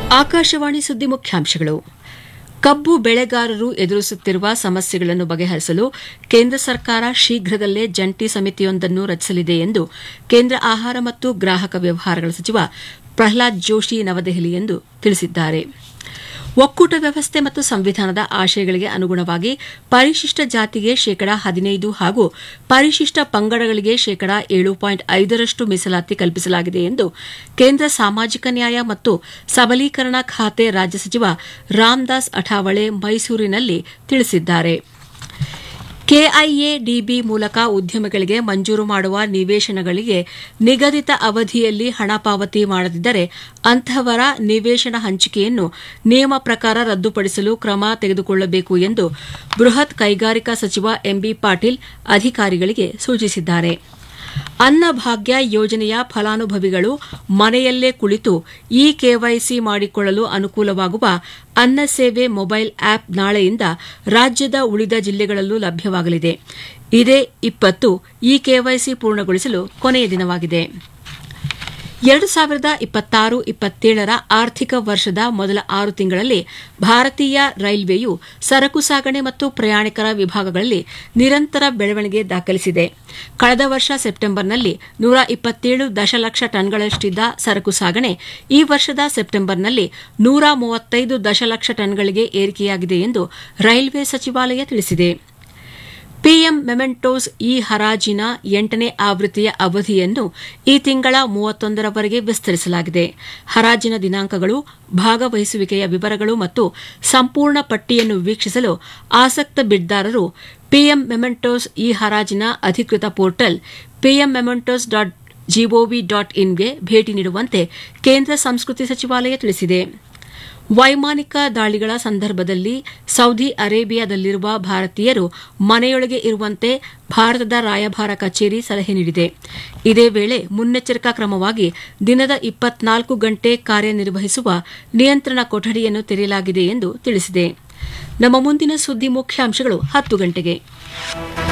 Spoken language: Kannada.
ಆಕಾಶವಾಣಿ ಸುದ್ದಿ ಮುಖ್ಯಾಂಶಗಳು ಕಬ್ಬು ಬೆಳೆಗಾರರು ಎದುರಿಸುತ್ತಿರುವ ಸಮಸ್ಯೆಗಳನ್ನು ಬಗೆಹರಿಸಲು ಕೇಂದ್ರ ಸರ್ಕಾರ ಶೀಘ್ರದಲ್ಲೇ ಜಂಟಿ ಸಮಿತಿಯೊಂದನ್ನು ರಚಿಸಲಿದೆ ಎಂದು ಕೇಂದ್ರ ಆಹಾರ ಮತ್ತು ಗ್ರಾಹಕ ವ್ಯವಹಾರಗಳ ಸಚಿವ ಪ್ರಹ್ಲಾದ್ ಜೋಶಿ ನವದೆಹಲಿಯಂದು ತಿಳಿಸಿದ್ದಾರೆ ಒಕ್ಕೂಟ ವ್ಯವಸ್ಥೆ ಮತ್ತು ಸಂವಿಧಾನದ ಆಶಯಗಳಿಗೆ ಅನುಗುಣವಾಗಿ ಪರಿಶಿಷ್ಟ ಜಾತಿಗೆ ಶೇಕಡಾ ಹದಿನೈದು ಹಾಗೂ ಪರಿಶಿಷ್ಟ ಪಂಗಡಗಳಿಗೆ ಶೇಕಡಾ ಏಳು ಪಾಯಿಂಟ್ ಐದರಷ್ಟು ಮೀಸಲಾತಿ ಕಲ್ಪಿಸಲಾಗಿದೆ ಎಂದು ಕೇಂದ್ರ ಸಾಮಾಜಿಕ ನ್ಯಾಯ ಮತ್ತು ಸಬಲೀಕರಣ ಖಾತೆ ರಾಜ್ಯ ಸಚಿವ ರಾಮದಾಸ್ ಅಠಾವಳೆ ಮೈಸೂರಿನಲ್ಲಿ ತಿಳಿಸಿದ್ದಾರೆ ಕೆಐಎಡಿಬಿ ಮೂಲಕ ಉದ್ಯಮಿಗಳಿಗೆ ಮಂಜೂರು ಮಾಡುವ ನಿವೇಶನಗಳಿಗೆ ನಿಗದಿತ ಅವಧಿಯಲ್ಲಿ ಹಣ ಪಾವತಿ ಮಾಡದಿದ್ದರೆ ಅಂತಹವರ ನಿವೇಶನ ಹಂಚಿಕೆಯನ್ನು ನಿಯಮ ಪ್ರಕಾರ ರದ್ದುಪಡಿಸಲು ಕ್ರಮ ತೆಗೆದುಕೊಳ್ಳಬೇಕು ಎಂದು ಬೃಹತ್ ಕೈಗಾರಿಕಾ ಸಚಿವ ಎಂಬಿ ಪಾಟೀಲ್ ಅಧಿಕಾರಿಗಳಿಗೆ ಸೂಚಿಸಿದ್ದಾರೆ ಅನ್ನಭಾಗ್ಯ ಯೋಜನೆಯ ಫಲಾನುಭವಿಗಳು ಮನೆಯಲ್ಲೇ ಕುಳಿತು ಇ ಕೆವೈಸಿ ಮಾಡಿಕೊಳ್ಳಲು ಅನುಕೂಲವಾಗುವ ಅನ್ನ ಸೇವೆ ಮೊಬೈಲ್ ಆಪ್ ನಾಳೆಯಿಂದ ರಾಜ್ಯದ ಉಳಿದ ಜಿಲ್ಲೆಗಳಲ್ಲೂ ಲಭ್ಯವಾಗಲಿದೆ ಇದೇ ಇಪ್ಪತ್ತು ಇ ಕೆವೈಸಿ ಪೂರ್ಣಗೊಳಿಸಲು ಕೊನೆಯ ದಿನವಾಗಿದೆ ಎರಡು ಸಾವಿರದ ಇಪ್ಪತ್ತಾರು ಇಪ್ಪತ್ತೇಳರ ಆರ್ಥಿಕ ವರ್ಷದ ಮೊದಲ ಆರು ತಿಂಗಳಲ್ಲಿ ಭಾರತೀಯ ರೈಲ್ವೆಯು ಸರಕು ಸಾಗಣೆ ಮತ್ತು ಪ್ರಯಾಣಿಕರ ವಿಭಾಗಗಳಲ್ಲಿ ನಿರಂತರ ಬೆಳವಣಿಗೆ ದಾಖಲಿಸಿದೆ ಕಳೆದ ವರ್ಷ ಸೆಪ್ಟೆಂಬರ್ನಲ್ಲಿ ನೂರ ಇಪ್ಪತ್ತೇಳು ದಶಲಕ್ಷ ಟನ್ಗಳಷ್ಟಿದ್ದ ಸರಕು ಸಾಗಣೆ ಈ ವರ್ಷದ ಸೆಪ್ಟೆಂಬರ್ನಲ್ಲಿ ನೂರ ಮೂವತ್ತೈದು ದಶಲಕ್ಷ ಟನ್ಗಳಿಗೆ ಏರಿಕೆಯಾಗಿದೆ ಎಂದು ರೈಲ್ವೆ ಸಚಿವಾಲಯ ತಿಳಿಸಿದೆ ಪಿಎಂ ಮೆಮೆಂಟೋಸ್ ಈ ಹರಾಜಿನ ಎಂಟನೇ ಆವೃತ್ತಿಯ ಅವಧಿಯನ್ನು ಈ ತಿಂಗಳ ಮೂವತ್ತೊಂದರವರೆಗೆ ವಿಸ್ತರಿಸಲಾಗಿದೆ ಹರಾಜಿನ ದಿನಾಂಕಗಳು ಭಾಗವಹಿಸುವಿಕೆಯ ವಿವರಗಳು ಮತ್ತು ಸಂಪೂರ್ಣ ಪಟ್ಟಿಯನ್ನು ವೀಕ್ಷಿಸಲು ಆಸಕ್ತ ಬಿಡ್ದಾರರು ಪಿಎಂ ಮೆಮೆಂಟೋಸ್ ಈ ಹರಾಜಿನ ಅಧಿಕೃತ portal P M mementos dot G O V dot ಇನ್ಗೆ ಭೇಟಿ ನೀಡುವಂತೆ ಕೇಂದ್ರ ಸಂಸ್ಕೃತಿ ಸಚಿವಾಲಯ ತಿಳಿಸಿದೆ ವೈಮಾನಿಕ ದಾಳಿಗಳ ಸಂದರ್ಭದಲ್ಲಿ ಸೌದಿ ಅರೇಬಿಯಾದಲ್ಲಿರುವ ಭಾರತೀಯರು ಮನೆಯೊಳಗೆ ಇರುವಂತೆ ಭಾರತದ ರಾಯಭಾರ ಕಚೇರಿ ಸಲಹೆ ನೀಡಿದೆ ಇದೇ ವೇಳೆ ಮುನ್ನೆಚ್ಚರಿಕಾ ಕ್ರಮವಾಗಿ ದಿನದ ಇಪ್ಪತ್ನಾಲ್ಕು ಗಂಟೆ ಕಾರ್ಯನಿರ್ವಹಿಸುವ ನಿಯಂತ್ರಣ ಕೊಠಡಿಯನ್ನು ತೆರೆಯಲಾಗಿದೆ ಎಂದು ತಿಳಿಸಿದೆ ನಮ್ಮ ಮುಂದಿನ ಸುದ್ದಿ ಮುಖ್ಯಾಂಶಗಳು ಹತ್ತು ಗಂಟೆಗೆ